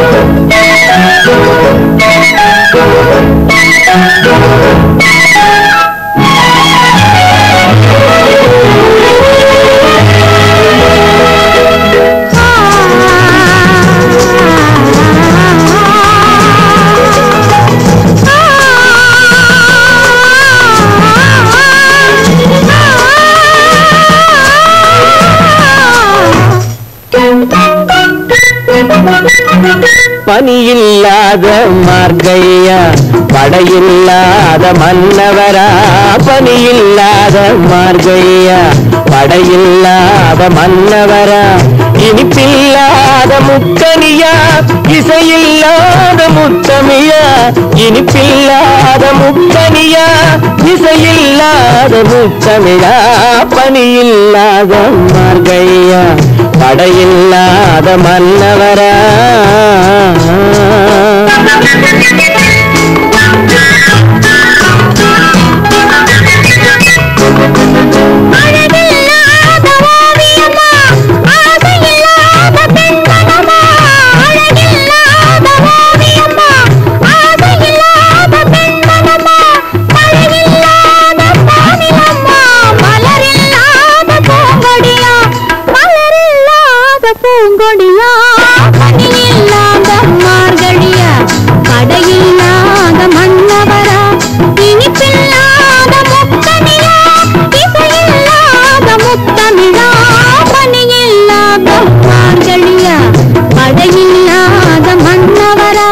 பனியில்லாத மார்கையா படையில்லாத மன்னவரா பனியில்லாத மார்கையா படையில்லாத மன்னவரா இனிப்பில்லாத முக்கனியா இசையில்லாத முத்தமியா இனிப்பில்லாத முக்கனியா இசையில்லாத முத்தமிழா பனியில்லாத மார்கையா படையில்லாத மன்னவரா அழகில்லாத ஓவியமா ஆசையில்லாத பெண்மனமா அழகில்லாத ஓவியமா ஆசையில்லாத பெண்மனமா மழையில்லாத பானிலம்மா மலரில்லாத பூங்கொடியா மலரில்லாத பூங்கொடியா பனியில்லாத மார்கழியா கடையில்லாத மன்னவரா இனிப்பில்லாத முக்கனியா இசையில்லாத முத்தமிழா பனியில்லாத மார்கழியா கடையில்லாத மன்னவரா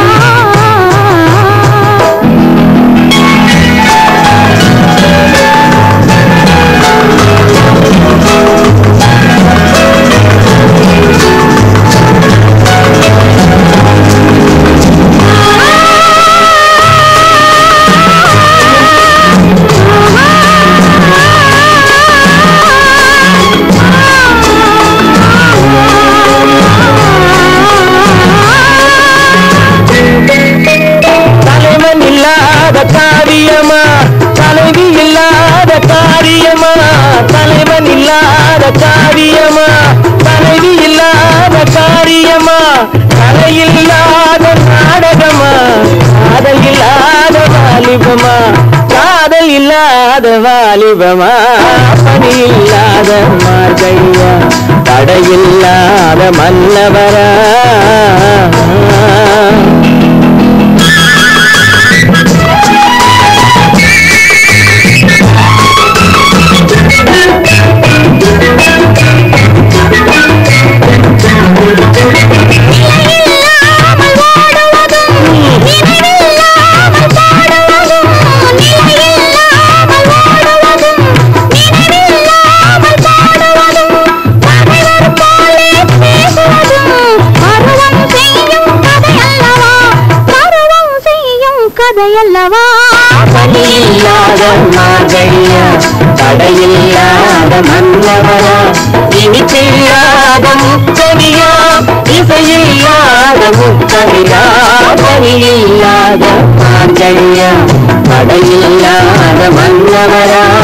தலைவன் இல்லாத காரியமா தலைவி இல்லாத காரியமா தலைவன் இல்லாத காரியமா தலைவி இல்லாத காரியமா கலையில்லாத நாடகமா காதல் இல்லாத வாலிபமா காதல் இல்லாத வாலிபமா பணி இல்லாத மார்கையா தடையில்லாத மன்னவரா நிலையில்லாமல் ஓடுவதும் நினைவில்லாமல் பாடுவதும் நிலையில்லாமல் ஓடுவதும் நினைவில்லாமல் பாடுவதும் பகைவர் போலே பேசுவதும் பருவம் செய்யும் கதையல்லவா பருவம் செய்யும் கதையல்லவா பணியில்லாத மார்கையா தடையில்லாத மன்னவரா இனிப்பில்லாத முக்கனியா இசையில்லாத முக்கனியா பணியில்லாத மார்கையா தடையில்லாத மன்னவரா